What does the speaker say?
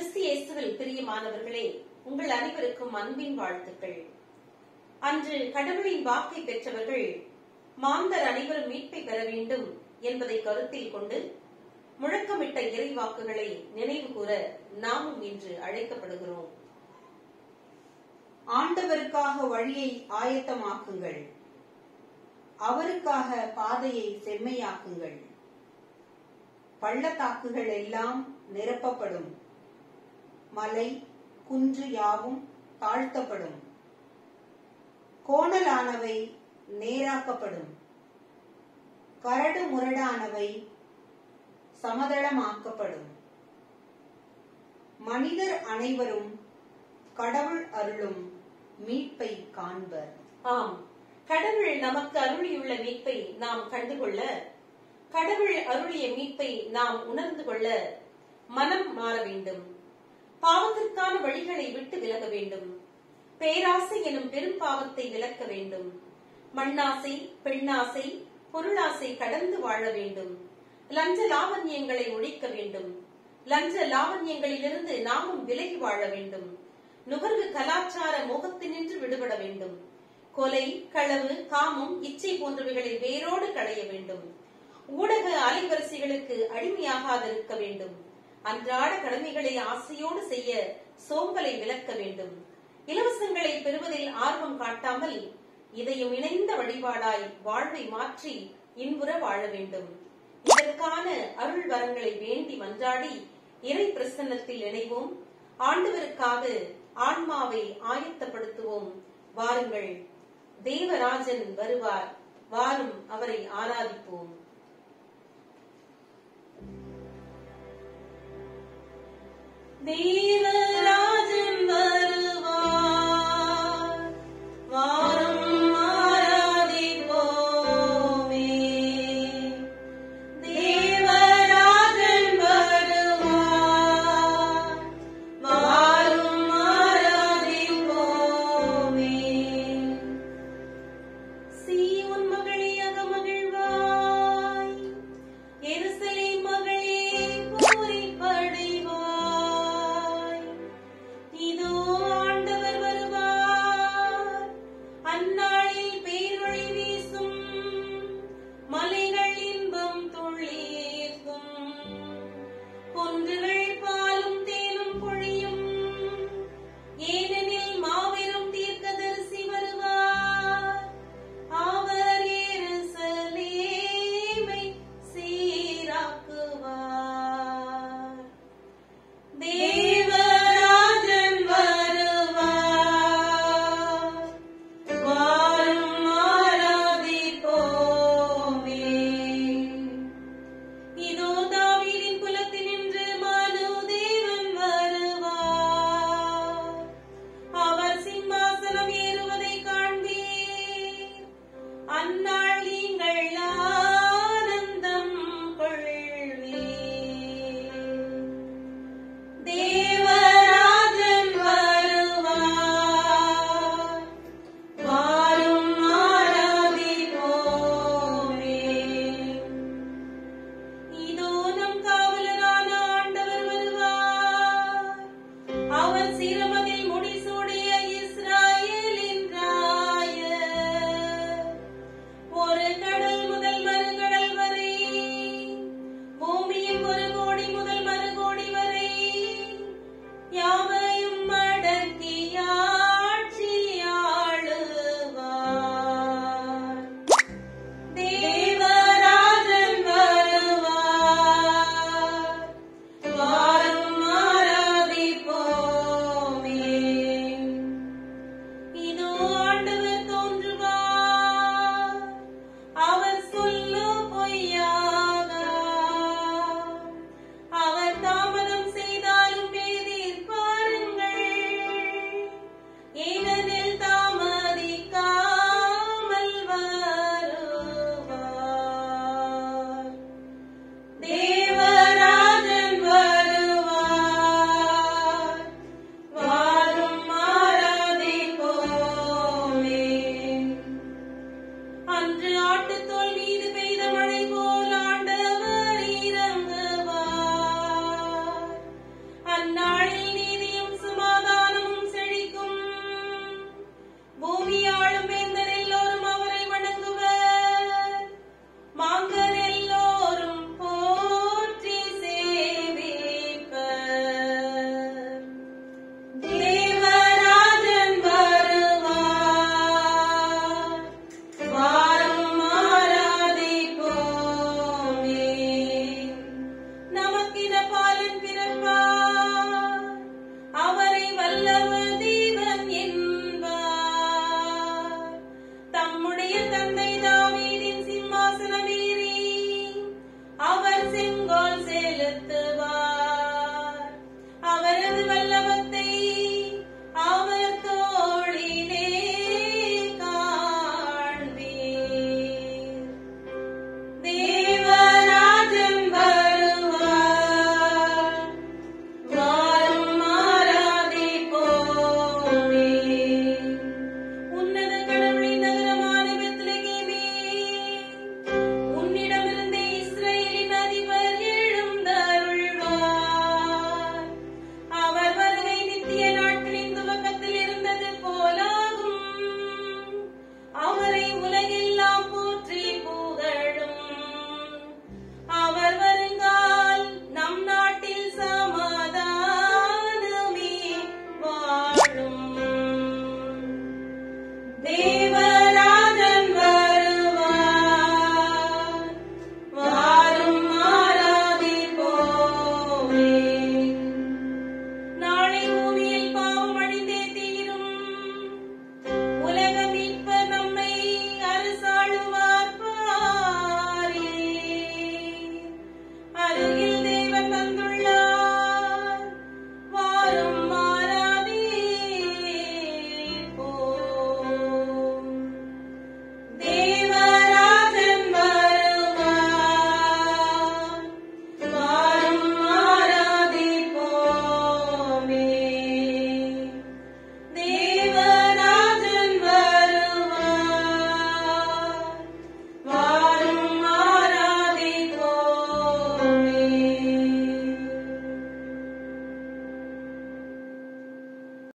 கிறிஸ்து இயேசுவில் பிரியமானவர்களே உங்கள் அனைவருக்கும் அன்பின் வாழ்த்துக்கள் அன்று கடவுளின் வாக்கை பெற்றவர்கள் மாந்தர் அனைவரும் மீட்பை பெற வேண்டும் என்பதை கருத்தில் கொண்டு முழக்கமிட்ட இறைவாக்குகளை நினைவு கூற நாமும் இன்று அழைக்கப்படுகிறோம் ஆண்டவருக்காக வழியை ஆயத்தமாக்குங்கள் அவருக்காக பாதையை செம்மையாக்குங்கள் பள்ளத்தாக்குகள் எல்லாம் நிரப்பப்படும் மலை குன்று யாவும் தாழ்த்தப்படும் கோணலானவை நேராக்கப்படும் கரடு முரடானவை சமதளமாக்கப்படும் மனிதர் அனைவரும் கடவுள் அருளும் மீட்பை காண்பர் ஆம் கடவுள் நமக்கு அருளியுள்ள மீட்பை நாம் கண்டுகொள்ள கடவுள் அருளிய மீட்பை நாம் உணர்ந்து கொள்ள மனம் மாற வேண்டும் பாவத்திற்கான வழிகளை விட்டு விலக வேண்டும் பேராசை எனும் பெரும் பாவத்தை விலக்க வேண்டும் மண்ணாசை பெண்ணாசை பொருளாசை கடந்து வாழ வேண்டும் லஞ்ச லாவண்யங்களை ஒழிக்க வேண்டும் லஞ்ச லாவண்யங்களிலிருந்து நாமும் விலகி வாழ வேண்டும் நுகர்வு கலாச்சார மோகத்தினின்று விடுபட வேண்டும் கொலை களவு காமம் இச்சை போன்றவைகளை வேரோடு களைய வேண்டும் ஊடக அலைவரிசைகளுக்கு அடிமையாகாதிருக்க வேண்டும் அன்றாட கடமைகளை ஆசையோடு செய்ய சோம்பலை விலக்க வேண்டும் இலவசங்களை பெறுவதில் ஆர்வம் காட்டாமல் இதையும் இணைந்த வழிபாடாய் வாழ்வை மாற்றி இன்புற வாழ வேண்டும் இதற்கான அருள் வரங்களை வேண்டி மன்றாடி இறை பிரசன்னத்தில் இணைவோம் ஆண்டவருக்காக ஆன்மாவை ஆயத்தப்படுத்துவோம் வாருங்கள் தேவராஜன் வருவார் வாரும் அவரை ஆராதிப்போம் தேவ